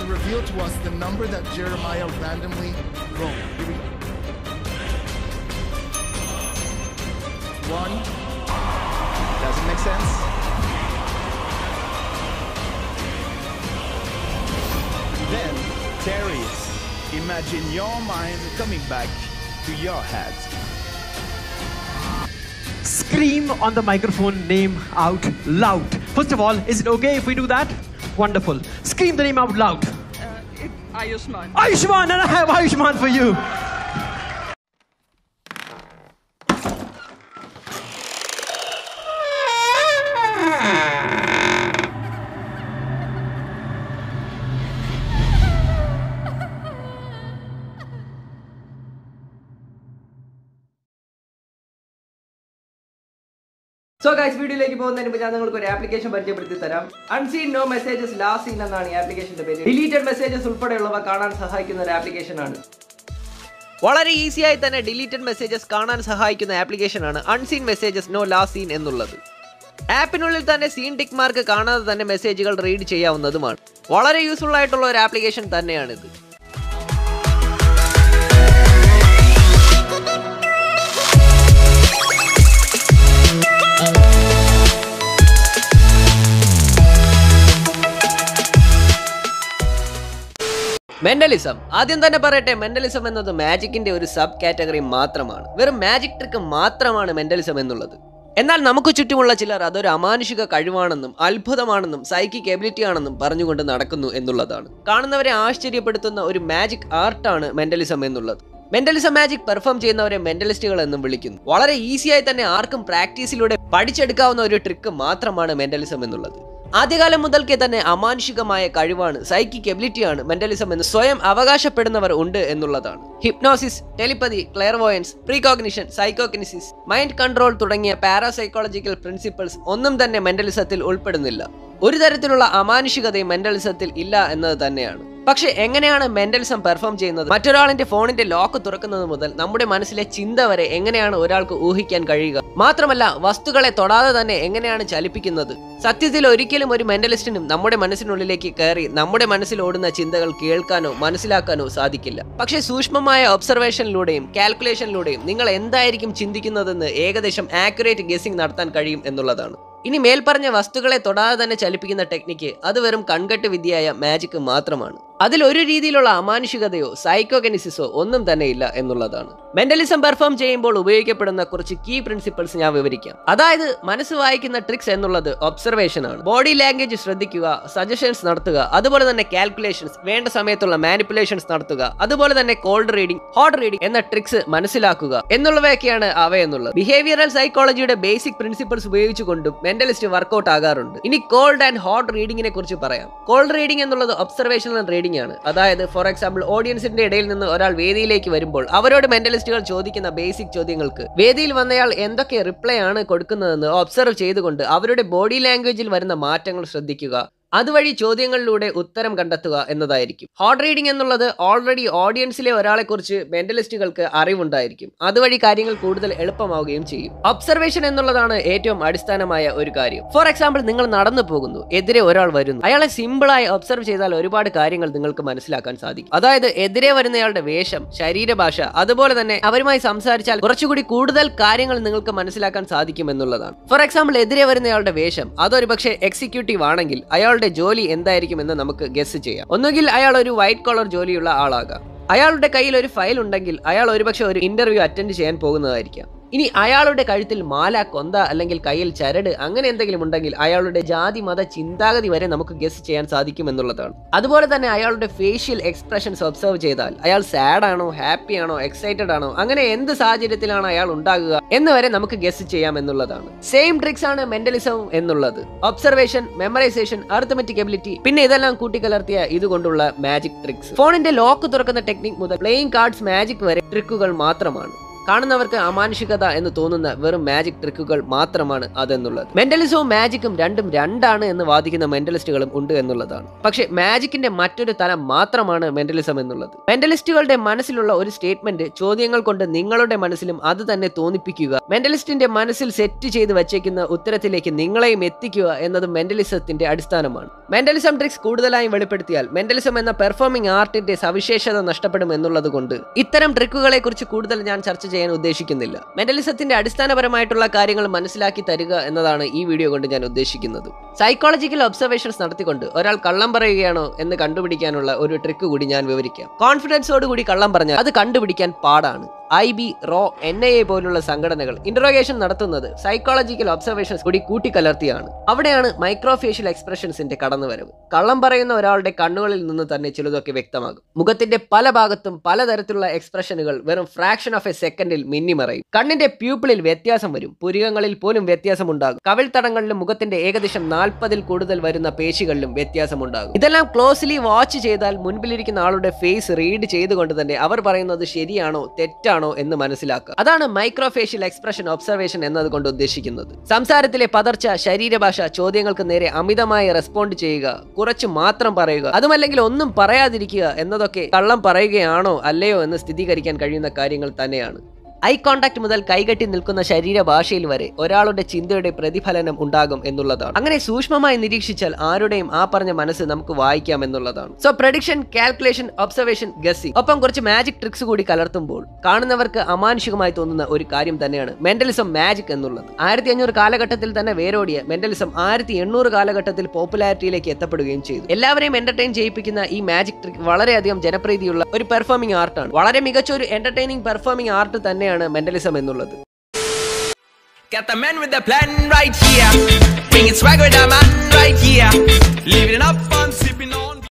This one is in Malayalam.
to reveal to us the number that Jeremiah randomly rolled. Here we go. One. Doesn't make sense. Then, Darius, imagine your mind coming back to your head. Scream on the microphone name out loud. First of all, is it okay if we do that? Wonderful. Scream the name out loud. Ayushman. Ayushman, and I have Ayushman for you. So guys വീഡിയോയിലേക്ക് പോകുന്നതിന് മുമ്പ് ഞാൻ നിങ്ങൾക്ക് ഒരു ആപ്ലിക്കേഷൻ പരിചയപ്പെടുത്തി തരാം unseen no messages last seen എന്നാണ് ഈ ആപ്ലിക്കേഷന്റെ പേര് ഡിലീറ്റഡ് മെസ്സേജസ് ഉൾപ്പെടെയുള്ളവ കാണാൻ സഹായിക്കുന്ന ഒരു ആപ്ലിക്കേഷൻ ആണ് വളരെ ഈസിയായി തന്നെ ഡിലീറ്റഡ് മെസ്സേജസ് കാണാൻ സഹായിക്കുന്ന ആപ്ലിക്കേഷനാണ് unseen messages no last seen എന്നുള്ളത് ആപ്പിനുള്ളിൽ തന്നെ സീൻ ടിക്ക് മാർക്ക് കാണാതെ തന്നെ മെസ്സേജുകൾ റീഡ് ചെയ്യാവുന്നതുമാണ് വളരെ യൂസ്ഫുൾ ആയിട്ടുള്ള ഒരു ആപ്ലിക്കേഷൻ തന്നെയാണിത് മെന്റലിസം ആദ്യം തന്നെ പറയട്ടെ മെന്റലിസം എന്നത് മാജിക്കിന്റെ ഒരു സബ് കാറ്റഗറി മാത്രമാണ് വെറും മാജിക് ട്രിക്ക് മാത്രമാണ് മെന്റലിസം എന്നുള്ളത് എന്നാൽ നമുക്ക് ചുറ്റുമുള്ള ചിലർ അതൊരു അമാനുഷിക കഴിവാണെന്നും അത്ഭുതമാണെന്നും സൈക്കിക് എബിലിറ്റി ആണെന്നും പറഞ്ഞുകൊണ്ട് നടക്കുന്നു എന്നുള്ളതാണ് കാണുന്നവരെ ആശ്ചര്യപ്പെടുത്തുന്ന ഒരു മാജിക് ആർട്ടാണ് മെന്റലിസം എന്നുള്ളത് മെന്റലിസം മാജിക് പെർഫോം ചെയ്യുന്നവരെ മെന്റലിസ്റ്റുകൾ എന്നും വിളിക്കുന്നു വളരെ ഈസിയായി തന്നെ ആർക്കും പ്രാക്ടീസിലൂടെ പഠിച്ചെടുക്കാവുന്ന ഒരു ട്രിക്ക് മാത്രമാണ് മെന്റലിസം എന്നുള്ളത് ആദ്യകാലം മുതൽക്കേ തന്നെ അമാനുഷികമായ കഴിവാണ് സൈക്കിക് എബിലിറ്റിയാണ് മെന്റലിസം എന്ന് സ്വയം അവകാശപ്പെടുന്നവർ ഉണ്ട് എന്നുള്ളതാണ് hypnosis telepathy clairvoyance precognition psychokinesis mind control തുടങ്ങിയ പാരാസൈക്കോളജിക്കൽ പ്രിൻസിപ്പിൾസ് ഒന്നും തന്നെ മെന്റലിസത്തിൽ ഉൾപ്പെടുന്നില്ല ഒരു തരത്തിലുള്ള അമാനുഷികതയും മെന്റലിസത്തിൽ ഇല്ല എന്നത് തന്നെയാണ് പക്ഷെ എങ്ങനെയാണ് മെന്റലിസം പെർഫോം ചെയ്യുന്നത് മറ്റൊരാളിന്റെ ഫോണിന്റെ ലോക്ക് തുറക്കുന്നത് മുതൽ നമ്മുടെ മനസ്സിലെ ചിന്ത വരെ എങ്ങനെയാണ് ഒരാൾക്ക് ഊഹിക്കാൻ കഴിയുക മാത്രമല്ല വസ്തുക്കളെ തൊടാതെ തന്നെ എങ്ങനെയാണ് ചലിപ്പിക്കുന്നത് സത്യത്തിൽ ഒരിക്കലും ഒരു മെന്റലിസ്റ്റിനും നമ്മുടെ മനസ്സിനുള്ളിലേക്ക് കയറി നമ്മുടെ മനസ്സിൽ ഓടുന്ന ചിന്തകൾ കേൾക്കാനോ മനസ്സിലാക്കാനോ സാധിക്കില്ല പക്ഷേ സൂക്ഷ്മമായ ഒബ്സർവേഷനിലൂടെയും കാൽക്കുലേഷനിലൂടെയും നിങ്ങൾ എന്തായിരിക്കും ചിന്തിക്കുന്നതെന്ന് ഏകദേശം ആക്യുറേറ്റ് ഗെസ്സിംഗ് നടത്താൻ കഴിയും എന്നുള്ളതാണ് ഇനി മേൽപ്പറഞ്ഞ വസ്തുക്കളെ തൊടാതെ തന്നെ ചലിപ്പിക്കുന്ന ടെക്നിക്ക് അത് വെറും കൺകെട്ട് വിദ്യയായ മാജിക് മാത്രമാണ് അതിൽ ഒരു രീതിയിലുള്ള അമാനുഷികതയോ സൈക്കോഗനിസിസോ ഒന്നും തന്നെ ഇല്ല എന്നുള്ളതാണ് മെന്റലിസം പെർഫോം ചെയ്യുമ്പോൾ ഉപയോഗിക്കപ്പെടുന്ന കുറച്ച് കീ പ്രിൻസിപ്പിൾസ് ഞാൻ വിവരിക്കാം അതായത് മനസ്സ് വായിക്കുന്ന ട്രിക്സ് എന്നുള്ളത് ഒബ്സർവേഷൻ ആണ് ബോഡി ലാംഗ്വേജ് ശ്രദ്ധിക്കുക സജഷൻസ് നടത്തുക അതുപോലെ തന്നെ കാൽക്കുലേഷൻസ് വേണ്ട സമയത്തുള്ള മാനിപ്പുലേഷൻസ് നടത്തുക അതുപോലെ തന്നെ കോൾഡ് റീഡിംഗ് ഹോട്ട് റീഡിംഗ് എന്ന ട്രിക്സ് മനസ്സിലാക്കുക എന്നുള്ളവയൊക്കെയാണ് അവയെന്നുള്ളത് ബിഹേവിയറൽ സൈക്കോളജിയുടെ ബേസിക് പ്രിൻസിപ്പിൾസ് ഉപയോഗിച്ചുകൊണ്ടും മെന്റലിസ്റ്റ് വർക്കൗട്ട് ആകാറുണ്ട് ഇനി കോൾഡ് ആൻഡ് ഹോട്ട് റീഡിങ്ങിനെ കുറിച്ച് പറയാം കോൾഡ് റീഡിംഗ് എന്നുള്ളത് ഒബ്സർവേഷണൽ റീഡിംഗ് ആണ് അതായത് ഫോർ എക്സാമ്പിൾ ഓഡിയൻസിന്റെ ഇടയിൽ നിന്ന് ഒരാൾ വേദിയിലേക്ക് വരുമ്പോൾ അവരോട് മെന്റലിസ്റ്റുകൾ ചോദിക്കുന്ന ബേസിക് ചോദ്യങ്ങൾക്ക് വേദിയിൽ വന്നയാൾ എന്തൊക്കെ റിപ്ലൈ ആണ് കൊടുക്കുന്നതെന്ന് ഒബ്സർവ് ചെയ്തുകൊണ്ട് അവരുടെ ബോഡി ലാംഗ്വേജിൽ വരുന്ന മാറ്റങ്ങൾ ശ്രദ്ധിക്കുക അതുവഴി ചോദ്യങ്ങളിലൂടെ ഉത്തരം കണ്ടെത്തുക എന്നതായിരിക്കും ഹോട്ട് റീഡിംഗ് എന്നുള്ളത് ഓൾറെഡി ഓഡിയൻസിലെ ഒരാളെ കുറിച്ച് മെന്റലിസ്റ്റുകൾക്ക് അറിവുണ്ടായിരിക്കും അതുവഴി കാര്യങ്ങൾ കൂടുതൽ എളുപ്പമാവുകയും ചെയ്യും ഒബ്സർവേഷൻ എന്നുള്ളതാണ് ഏറ്റവും അടിസ്ഥാനമായ ഒരു കാര്യം ഫോർ എക്സാമ്പിൾ നിങ്ങൾ നടന്നു പോകുന്നു എതിരെ ഒരാൾ വരുന്നു അയാളെ സിമ്പിളായി ഒബ്സർവ് ചെയ്താൽ ഒരുപാട് കാര്യങ്ങൾ നിങ്ങൾക്ക് മനസ്സിലാക്കാൻ സാധിക്കും അതായത് എതിരെ വരുന്നയാളുടെ വേഷം ശരീരഭാഷ അതുപോലെ തന്നെ അവരുമായി സംസാരിച്ചാൽ കുറച്ചുകൂടി കൂടുതൽ കാര്യങ്ങൾ നിങ്ങൾക്ക് മനസ്സിലാക്കാൻ സാധിക്കും എന്നുള്ളതാണ് ഫോർ എക്സാമ്പിൾ എതിരെ വരുന്നയാളുടെ വേഷം അതൊരു പക്ഷേ എക്സിക്യൂട്ടീവ് ആണെങ്കിൽ അയാളുടെ ജോലി എന്തായിരിക്കും എന്ന് നമുക്ക് ഗസ് ചെയ്യാം ഒന്നുകിൽ അയാൾ ഒരു വൈറ്റ് കോളർ ജോലിയുള്ള ആളാകാം അയാളുടെ കയ്യിൽ ഒരു ഫയൽ ഉണ്ടെങ്കിൽ അയാൾ ഒരുപക്ഷെ ഒരു ഇന്റർവ്യൂ അറ്റൻഡ് ചെയ്യാൻ പോകുന്നതായിരിക്കാം ഇനി അയാളുടെ കഴുത്തിൽ മാല കൊന്ത അല്ലെങ്കിൽ കയ്യിൽ ചരട് അങ്ങനെ എന്തെങ്കിലും ഉണ്ടെങ്കിൽ അയാളുടെ ജാതി മത ചിന്താഗതി വരെ നമുക്ക് ഗസ് ചെയ്യാൻ സാധിക്കും എന്നുള്ളതാണ് അതുപോലെ തന്നെ അയാളുടെ ഫേഷ്യൽ എക്സ്പ്രഷൻസ് ഒബ്സർവ് ചെയ്താൽ അയാൾ സാഡ് ആണോ ഹാപ്പി ആണോ എക്സൈറ്റഡ് ആണോ അങ്ങനെ എന്ത് സാഹചര്യത്തിലാണ് അയാൾ ഉണ്ടാകുക എന്ന് വരെ നമുക്ക് ഗസ് ചെയ്യാം എന്നുള്ളതാണ് സെയിം ട്രിക്സ് ആണ് മെന്റലിസം എന്നുള്ളത് ഒബ്സർവേഷൻ മെമ്മറൈസേഷൻ അർത്തമെറ്റിക് എബിലിറ്റി പിന്നെ ഇതെല്ലാം കൂട്ടിക്കലർത്തിയ ഇതുകൊണ്ടുള്ള മാജിക് ട്രിക്സ് ഫോണിന്റെ ലോക്ക് തുറക്കുന്ന ടെക്നിക് മുതൽ പ്ലേയിങ് കാർഡ്സ് മാജിക് വരെ ട്രിക്കുകൾ മാത്രമാണ് കാണുന്നവർക്ക് അമാനുഷികത എന്ന് തോന്നുന്ന വെറും മാജിക് ട്രിക്കുകൾ മാത്രമാണ് അതെന്നുള്ളത് മെന്റലിസവും മാജിക്കും രണ്ടും രണ്ടാണ് എന്ന് വാദിക്കുന്ന മെന്റലിസ്റ്റുകളും ഉണ്ട് എന്നുള്ളതാണ് പക്ഷെ മാജിക്കിന്റെ മറ്റൊരു തലം മാത്രമാണ് മെന്റലിസം എന്നുള്ളത് മെന്റലിസ്റ്റുകളുടെ മനസ്സിലുള്ള ഒരു സ്റ്റേറ്റ്മെന്റ് ചോദ്യങ്ങൾ കൊണ്ട് നിങ്ങളുടെ മനസ്സിലും അത് തന്നെ തോന്നിപ്പിക്കുക മെന്റലിസ്റ്റിന്റെ മനസ്സിൽ സെറ്റ് ചെയ്ത് വച്ചേക്കുന്ന ഉത്തരത്തിലേക്ക് നിങ്ങളെയും എത്തിക്കുക എന്നത് മെന്റലിസത്തിന്റെ അടിസ്ഥാനമാണ് മെന്റലിസം ട്രിക്സ് കൂടുതലായും വെളിപ്പെടുത്തിയാൽ മെന്റലിസം എന്ന പെർഫോമിംഗ് ആർട്ടിന്റെ സവിശേഷത നഷ്ടപ്പെടും എന്നുള്ളത് കൊണ്ട് ഇത്തരം ട്രിക്കുകളെ കുറിച്ച് കൂടുതൽ ഞാൻ ചർച്ച ചെയ്യാൻ ഉദ്ദേശിക്കുന്നില്ല മെന്റലിസത്തിന്റെ അടിസ്ഥാനപരമായിട്ടുള്ള കാര്യങ്ങൾ മനസ്സിലാക്കി തരിക എന്നതാണ് ഈ വീഡിയോ കൊണ്ട് ഞാൻ ഉദ്ദേശിക്കുന്നത് സൈക്കോളജിക്കൽ ഒബ്സർവേഷൻസ് നടത്തിക്കൊണ്ട് ഒരാൾ കള്ളം പറയുകയാണോ എന്ന് കണ്ടുപിടിക്കാനുള്ള ഒരു ട്രിക്ക് കൂടി ഞാൻ വിവരിക്കാം കോൺഫിഡൻസോട് കൂടി കള്ളം പറഞ്ഞാൽ അത് കണ്ടുപിടിക്കാൻ പാടാണ് ഐ ബി റോ എൻ ഐ എ പോലുള്ള സംഘടനകൾ ഇന്ററോഗേഷൻ നടത്തുന്നത് സൈക്കോളജിക്കൽ ഒബ്സർവേഷൻസ് കൂടി കൂട്ടിക്കലർത്തിയാണ് അവിടെയാണ് മൈക്രോഫേഷ്യൽ എക്സ്പ്രഷൻസിന്റെ കടന്നുവരവ് കള്ളം പറയുന്ന ഒരാളുടെ കണ്ണുകളിൽ നിന്ന് തന്നെ ചിലതൊക്കെ വ്യക്തമാകും മുഖത്തിന്റെ പല ഭാഗത്തും പലതരത്തിലുള്ള എക്സ്പ്രഷനുകൾ വെറും ഫ്രാക്ഷൻ ഓഫ് എ സെക്കൻഡിൽ മിന്നിമറയും കണ്ണിന്റെ പ്യൂപ്പിളിൽ വ്യത്യാസം വരും പുരികങ്ങളിൽ പോലും വ്യത്യാസമുണ്ടാകും കവിൾത്തടങ്ങളിലും മുഖത്തിന്റെ ഏകദേശം നാൽപ്പതിൽ കൂടുതൽ വരുന്ന പേശികളിലും വ്യത്യാസമുണ്ടാകും ഇതെല്ലാം ക്ലോസ്ലി വാച്ച് ചെയ്താൽ മുൻപിലിരിക്കുന്ന ആളുടെ ഫേസ് റീഡ് ചെയ്തുകൊണ്ട് തന്നെ അവർ പറയുന്നത് ശരിയാണോ തെറ്റാണോ എന്ന് മനസ്സിലാക്കുക അതാണ് മൈക്രോഫേഷ്യൽ എക്സ്പ്രഷൻ ഒബ്സർവേഷൻ എന്നതുകൊണ്ട് ഉദ്ദേശിക്കുന്നത് സംസാരത്തിലെ പതർച്ച ശരീരഭാഷ ചോദ്യങ്ങൾക്ക് നേരെ അമിതമായി റെസ്പോണ്ട് ചെയ്യുക കുറച്ച് മാത്രം പറയുക അതുമല്ലെങ്കിൽ ഒന്നും പറയാതിരിക്കുക എന്നതൊക്കെ കള്ളം പറയുകയാണോ അല്ലയോ എന്ന് സ്ഥിരീകരിക്കാൻ കഴിയുന്ന കാര്യങ്ങൾ തന്നെയാണ് ഐ കോണ്ടാക്ട് മുതൽ കൈകെട്ടി നിൽക്കുന്ന ശരീരഭാഷയിൽ വരെ ഒരാളുടെ ചിന്തയുടെ പ്രതിഫലനം ഉണ്ടാകും എന്നുള്ളതാണ് അങ്ങനെ സൂക്ഷ്മമായി നിരീക്ഷിച്ചാൽ ആരുടെയും ആ പറഞ്ഞ മനസ്സ് നമുക്ക് വായിക്കാം എന്നുള്ളതാണ് so prediction calculation observation guessing ഒപ്പം കുറച്ച് മാജിക് ട്രിക്സ് കൂടി കലർത്തുമ്പോൾ കാണുന്നവർക്ക് അമാനുഷികമായി തോന്നുന്ന ഒരു കാര്യം തന്നെയാണ് മെന്റലിസം മാജിക് എന്നുള്ളത് ആയിരത്തി അഞ്ഞൂറ് കാലഘട്ടത്തിൽ തന്നെ വേരോടിയ മെന്റലിസം ആയിരത്തി എണ്ണൂറ് കാലഘട്ടത്തിൽ പോപ്പുലാരിറ്റിയിലേക്ക് എത്തപ്പെടുകയും ചെയ്തു എല്ലാവരെയും എന്റർടൈൻ ചെയ്യിപ്പിക്കുന്ന ഈ മാജിക് ട്രിക്ക് വളരെയധികം ജനപ്രീതിയുള്ള ഒരു പെർഫോമിംഗ് ആർട്ടാണ് വളരെ മികച്ച ഒരു എന്റർടൈനിങ് പെർഫോമിംഗ് ആർട്ട് തന്നെയാണ് മെന്റലിസം എന്നുള്ളത് Got the man with the plan right here. Bringing swag with the man right here. Living up on.